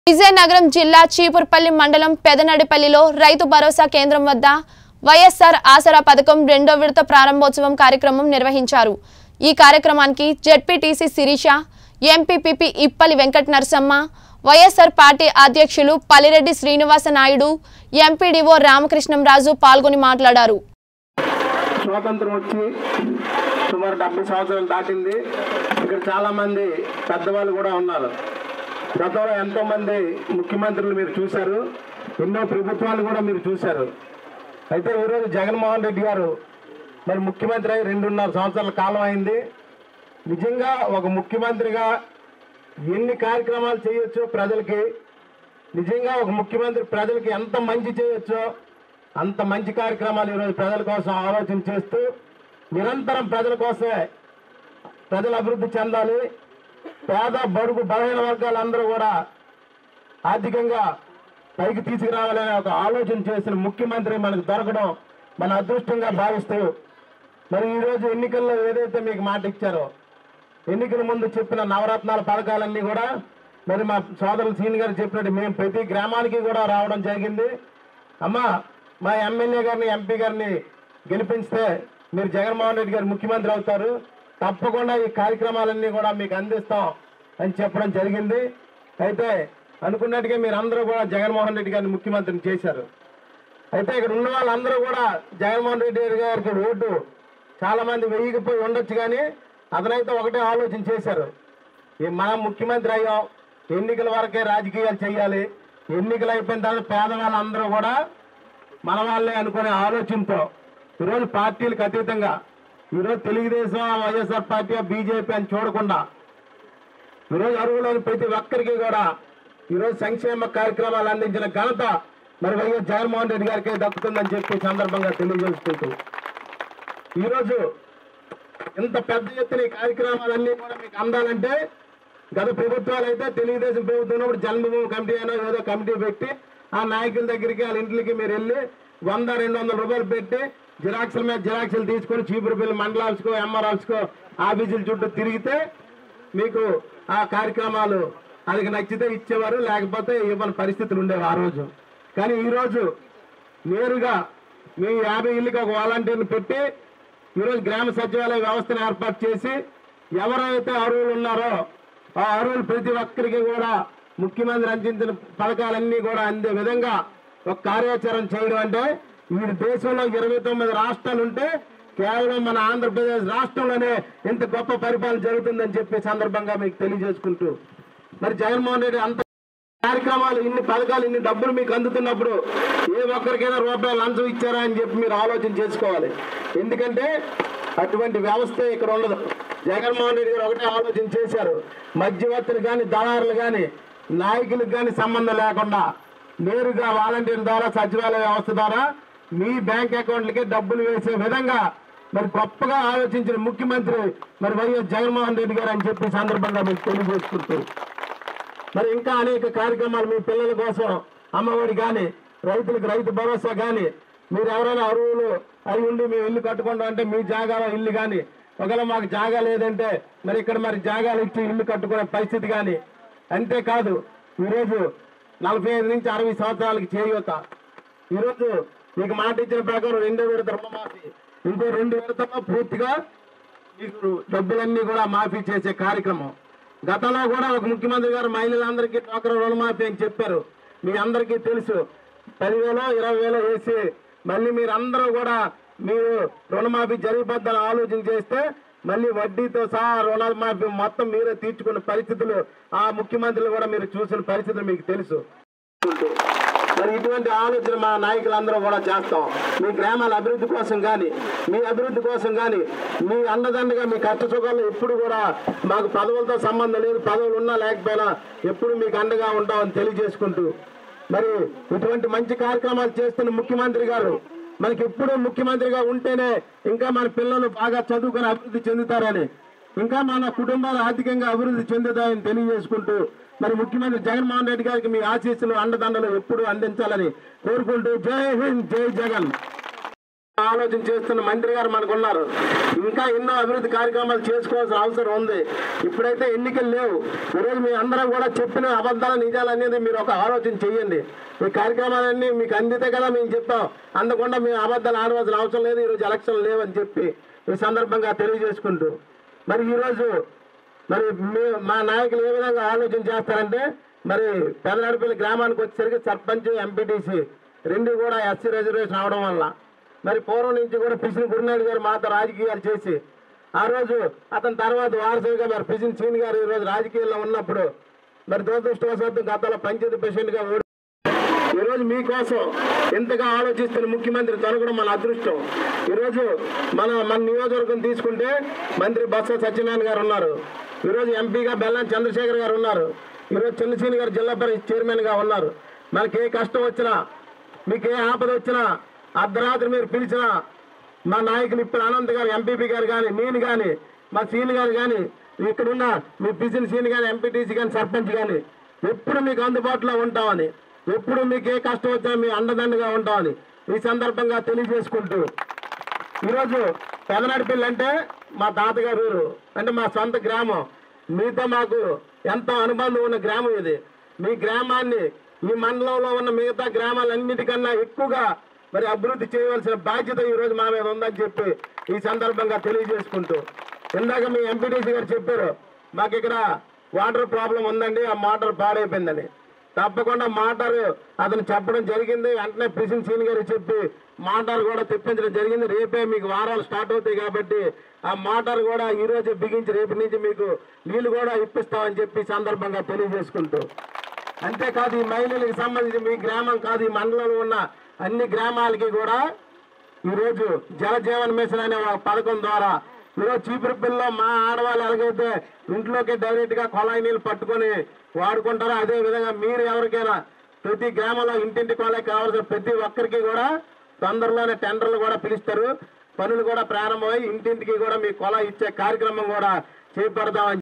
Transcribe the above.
విజయనగరం జిల్లా చీపుర్పల్లి మండలం పెదనడిపల్లిలో రైతు భరోసా కేంద్రం వద్ద వైఎస్ఆర్ ఆసరా పథకం రెండో విడత ప్రారంభోత్సవం కార్యక్రమం నిర్వహించారు ఈ కార్యక్రమానికి ZPTC Sirisha MPPP Ippali Venkata Narasamma YSR party అధ్యక్షులు పల్లిరెడ్డి శ్రీనివాస నాయుడు ఎంపీడీఓ రామకృష్ణంరాజు పాల్గొని మాట్లాడారు స్వాతంత్రం వచ్చి సుమారు డెబ్బై సంవత్సరాలు దాటింది ఇక్కడ చాలా మంది పెద్దవాళ్ళు కూడా ఉన్నారు గతంలో ఎంతో మంది ముఖ్యమంత్రులు మీరు చూశారు ఎన్నో ప్రభుత్వాలు కూడా మీరు చూశారు అయితే ఈరోజు జగన్మోహన్ రెడ్డి గారు మరి ముఖ్యమంత్రి అయి రెండున్నర సంవత్సరాల కాలం అయింది నిజంగా ఒక ముఖ్యమంత్రిగా ఎన్ని కార్యక్రమాలు చేయొచ్చో ప్రజలకి నిజంగా ఒక ముఖ్యమంత్రి ప్రజలకి ఎంత మంచి చేయొచ్చో అంత మంచి కార్యక్రమాలు ఈరోజు ప్రజల కోసం ఆలోచన చేస్తూ నిరంతరం ప్రజల కోసమే ప్రజలు అభివృద్ధి చెందాలి పేద బడుగు బలహీన వర్గాలందరూ కూడా ఆర్థికంగా పైకి తీసుకురావాలనే ఒక ఆలోచన చేసిన ముఖ్యమంత్రి మనకు దొరకడం మన అదృష్టంగా భావిస్తూ మరి ఈరోజు ఎన్నికల్లో ఏదైతే మీకు మాట ఇచ్చారో ఎన్నికల ముందు చెప్పిన నవరత్నాల పథకాలన్నీ కూడా మరి మా సోదరులు సీని గారు చెప్పినట్టు మేము ప్రతి గ్రామానికి కూడా రావడం జరిగింది అమ్మా మా ఎమ్మెల్యే గారిని ఎంపీ గారిని గెలిపిస్తే మీరు జగన్మోహన్ రెడ్డి గారు ముఖ్యమంత్రి అవుతారు తప్పకుండా ఈ కార్యక్రమాలన్నీ కూడా మీకు అందిస్తాం అని చెప్పడం జరిగింది అయితే అనుకున్నట్టుగా మీరు అందరూ కూడా జగన్మోహన్ రెడ్డి గారిని ముఖ్యమంత్రిని చేశారు అయితే ఇక్కడ ఉన్న వాళ్ళందరూ కూడా జగన్మోహన్ రెడ్డి గారికి ఓటు చాలా మంది వెయ్యికిపోయి ఉండొచ్చు కానీ అతనైతే ఒకటే ఆలోచన చేశారు ఈ మనం ముఖ్యమంత్రి అయ్యాం ఎన్నికల వరకే రాజకీయాలు చేయాలి ఎన్నికలు అయిపోయిన తర్వాత పేదవాళ్ళందరూ కూడా మన వాళ్ళే అనుకునే ఆలోచనతో ఈరోజు పార్టీలకు అతీతంగా ఈరోజు తెలుగుదేశం వైఎస్ఆర్ పార్టీ బీజేపీ అని చూడకుండా ఈరోజు అరువులోని ప్రతి ఒక్కరికి కూడా ఈరోజు సంక్షేమ కార్యక్రమాలు అందించిన ఘనత మరి వైఎస్ జగన్మోహన్ రెడ్డి గారికి దక్కుతుందని చెప్పి ఈ సందర్భంగా తెలియజేసుకుంటూ ఈరోజు ఇంత పెద్ద ఎత్తున ఈ కార్యక్రమాలన్నీ కూడా మీకు అందాలంటే గత ప్రభుత్వాలు అయితే తెలుగుదేశం ప్రభుత్వం ఉన్నప్పుడు జన్మభూమి కమిటీ అయినా ఏదో కమిటీ పెట్టి ఆ నాయకుల దగ్గరికి వాళ్ళ ఇంట్లకి మీరు వెళ్ళి వంద రెండు వందల రూపాయలు పెట్టి జిరాక్సుల మీద జిరాక్సులు తీసుకొని చీపురుపల్లి మండల ఆఫీస్కో ఎంఆర్ ఆఫీస్కో ఆఫీసుల చుట్టూ తిరిగితే మీకు ఆ కార్యక్రమాలు అది నచ్చితే ఇచ్చేవారు లేకపోతే ఇవ్వని పరిస్థితులు ఉండేవి ఆ రోజు కానీ ఈరోజు నేరుగా మీ యాభై ఇళ్ళకి ఒక వాలంటీర్ని పెట్టి ఈరోజు గ్రామ సచివాలయ వ్యవస్థను ఏర్పాటు చేసి ఎవరైతే అర్హులు ఉన్నారో ఆ అర్హులు ప్రతి ఒక్కరికి కూడా ముఖ్యమంత్రి అందించిన పథకాలన్నీ కూడా అందే విధంగా ఒక కార్యాచరణ చేయడం అంటే ఈ దేశంలో ఇరవై తొమ్మిది రాష్ట్రాలు ఉంటే కేవలం మన ఆంధ్రప్రదేశ్ రాష్ట్రంలోనే ఇంత గొప్ప పరిపాలన జరుగుతుందని చెప్పి సందర్భంగా మీకు తెలియజేసుకుంటూ మరి జగన్మోహన్ రెడ్డి అంత కార్యక్రమాలు ఇన్ని పథకాలు ఇన్ని డబ్బులు మీకు అందుతున్నప్పుడు ఏ ఒక్కరికైనా రూపాయలు లంచం ఇచ్చారా అని చెప్పి మీరు ఆలోచన చేసుకోవాలి ఎందుకంటే అటువంటి వ్యవస్థ ఇక్కడ ఉండదు జగన్మోహన్ రెడ్డి గారు ఒకటే ఆలోచన చేశారు మధ్యవర్తులు కానీ దళారులు కానీ నాయకులకు కానీ సంబంధం లేకుండా నేరుగా వాలంటీర్ ద్వారా సచివాలయ వ్యవస్థ ద్వారా మీ బ్యాంక్ అకౌంట్లకి డబ్బులు వేసే విధంగా మరి గొప్పగా ఆలోచించిన ముఖ్యమంత్రి మరి వైఎస్ జగన్మోహన్ రెడ్డి గారు అని చెప్పి ఈ సందర్భంగా మీకు తెలియజేసుకుంటూ మరి ఇంకా అనేక కార్యక్రమాలు మీ పిల్లల కోసం అమ్మఒడి కానీ రైతులకు రైతు భరోసా కానీ మీరు ఎవరైనా అరువులు అయి ఉండి మేము ఇల్లు కట్టుకుంటాం అంటే మీ జాగాలో ఇల్లు కానీ ఒకవేళ మాకు జాగా లేదంటే మరి ఇక్కడ మరి జాగాలు ఇచ్చి ఇల్లు కట్టుకునే పరిస్థితి కానీ అంతేకాదు ఈరోజు నలభై ఐదు నుంచి అరవై సంవత్సరాలకి చేయూత ఈరోజు మీకు మాట ఇచ్చిన ప్రకారం రెండో విడత రుణమాఫీ ఇంకో రెండు విడతల్లో పూర్తిగా మీకు డబ్బులన్నీ కూడా మాఫీ చేసే కార్యక్రమం గతంలో కూడా ఒక ముఖ్యమంత్రి గారు మహిళలందరికీ టోకర రుణమాఫీ అని చెప్పారు మీ అందరికీ తెలుసు పదివేలో ఇరవై వేలో వేసి మళ్ళీ మీరు అందరూ కూడా మీరు రుణమాఫీ జరిగిపోద్దని ఆలోచన చేస్తే మళ్ళీ వడ్డీతో సహా రుణమాఫీ మొత్తం మీరే తీర్చుకున్న పరిస్థితులు ఆ ముఖ్యమంత్రులు కూడా మీరు చూసిన పరిస్థితులు మీకు తెలుసు మరి ఇటువంటి ఆలోచన మా నాయకులందరూ కూడా చేస్తాం మీ గ్రామాల అభివృద్ధి కోసం కానీ మీ అభివృద్ధి కోసం కానీ మీ అండదండగా మీ కష్ట సుఖాలు ఎప్పుడు కూడా మాకు పదవులతో సంబంధం లేదు పదవులు ఉన్నా లేకపోయినా ఎప్పుడు మీకు అండగా ఉంటామని తెలియజేసుకుంటూ మరి ఇటువంటి మంచి కార్యక్రమాలు చేస్తున్న ముఖ్యమంత్రి గారు మనకి ఎప్పుడు ముఖ్యమంత్రిగా ఉంటేనే ఇంకా మన పిల్లలు బాగా చదువుకొని అభివృద్ధి చెందుతారని ఇంకా మన కుటుంబాలు ఆర్థికంగా అభివృద్ధి చెందుతాయని తెలియజేసుకుంటూ మరి ముఖ్యమంత్రి జగన్మోహన్ రెడ్డి గారికి మీ ఆశీస్సులు అండదండలు ఎప్పుడు అందించాలని కోరుకుంటూ జై హింద్ జై జగన్ ఆలోచన చేస్తున్న మంత్రి గారు మనకు ఉన్నారు ఇంకా ఎన్నో అభివృద్ధి కార్యక్రమాలు చేసుకోవాల్సిన అవసరం ఉంది ఇప్పుడైతే ఎన్నికలు లేవు ఈరోజు మీ అందరం కూడా చెప్పిన అబద్ధాలు నిజాలు అనేది మీరు ఒక ఆలోచన చేయండి ఈ కార్యక్రమాలన్నీ మీకు అందితే కదా మేము చెప్పాం అందకుండా మేము అబద్ధాలు ఆడవలసిన అవసరం లేదు ఈరోజు ఎలక్షన్ లేవని చెప్పి ఈ సందర్భంగా తెలియజేసుకుంటూ మరి ఈరోజు మరి మీ మా నాయకులు ఏ విధంగా ఆలోచన చేస్తారంటే మరి పెదనడిపల్లి గ్రామానికి వచ్చేసరికి సర్పంచ్ ఎంపీటీసీ రెండు కూడా ఎస్సీ రిజర్వేషన్ అవడం వల్ల మరి పూర్వం నుంచి కూడా పిసిని గురునాయుడు గారు మాతో రాజకీయాలు చేసి ఆ రోజు అతని తర్వాత వారసుగా మరి పిసిని సీని గారు ఈ రోజు రాజకీయాల్లో ఉన్నప్పుడు మరి దురదృష్టవశాత్తు గతంలో పంచాయతీ ప్రెసిడెంట్గా ఓడి ఈరోజు మీకోసం ఎంతగా ఆలోచిస్తున్న ముఖ్యమంత్రి తొలగడం మన అదృష్టం ఈరోజు మన మన నియోజకవర్గం తీసుకుంటే మంత్రి బొత్స సత్యనారాయణ గారు ఉన్నారు ఈరోజు ఎంపీగా బెల్లం చంద్రశేఖర్ గారు ఉన్నారు ఈరోజు చంద్రశేఖర్ గారు జిల్లా పరిషత్ చైర్మన్గా ఉన్నారు మనకి ఏ కష్టం వచ్చినా మీకు ఏ ఆపద వచ్చినా అర్ధరాత్రి మీరు పిలిచినా మా నాయకులు ఇప్పుడు అనంత్ గారు ఎంపీపీ గారు కానీ నేను కానీ మా సీని గారు కానీ ఇక్కడున్న మీ పిసిని సీని కానీ ఎంపీటీసీ కానీ సర్పంచ్ కానీ ఎప్పుడు మీకు అందుబాటులో ఉంటామని ఎప్పుడు మీకు ఏ కష్టం వచ్చినా మీ అండదండగా ఉంటామని ఈ సందర్భంగా తెలియజేసుకుంటూ ఈరోజు పెదనడిపిల్లి అంటే మా తాతగారు ఊరు అంటే మా సొంత గ్రామం మీతో మాకు ఎంతో అనుబంధం ఉన్న గ్రామం ఇది మీ గ్రామాన్ని ఈ మండలంలో ఉన్న మిగతా గ్రామాలన్నిటికన్నా ఎక్కువగా మరి అభివృద్ధి చేయవలసిన బాధ్యత ఈ రోజు మా మీద ఉందని చెప్పి ఈ సందర్భంగా తెలియజేసుకుంటూ ఇందాక మీ ఎంపీటీసీ గారు చెప్పారు మాకు ఇక్కడ వాటర్ ప్రాబ్లం ఉందండి ఆ మోటార్ పాడైపోయిందని తప్పకుండా మోటార్ అతను చెప్పడం జరిగింది వెంటనే ప్రిసిన్ సీన్ గారు చెప్పి మోటార్ కూడా తెప్పించడం జరిగింది రేపే మీకు వారాలు స్టార్ట్ అవుతాయి కాబట్టి ఆ మోటార్ కూడా ఈ రోజు బిగించి రేపు నుంచి మీకు నీళ్లు కూడా ఇప్పిస్తామని చెప్పి ఈ సందర్భంగా తెలియజేసుకుంటూ అంతేకాదు ఈ మహిళలకు సంబంధించి మీ గ్రామం కాదు ఈ మండలంలో ఉన్న అన్ని గ్రామాలకి కూడా ఈరోజు జల జీవన్ మిషన్ అనే ఒక పథకం ద్వారా ఈరోజు చీపురుపల్లిలో మా ఆడవాళ్ళు ఎలాగైతే ఇంట్లోకి డైరెక్ట్ గా కొలాయి నీళ్ళు పట్టుకొని వాడుకుంటారో అదే విధంగా మీరు ఎవరికైనా ప్రతి గ్రామంలో ఇంటింటి కొలాయి కావాల్సిన ప్రతి ఒక్కరికి కూడా తొందరలోనే టెండర్లు కూడా పిలుస్తారు పనులు కూడా ప్రారంభమై ఇంటింటికి కూడా మీ కొలాయి ఇచ్చే కార్యక్రమం కూడా చేపడదామని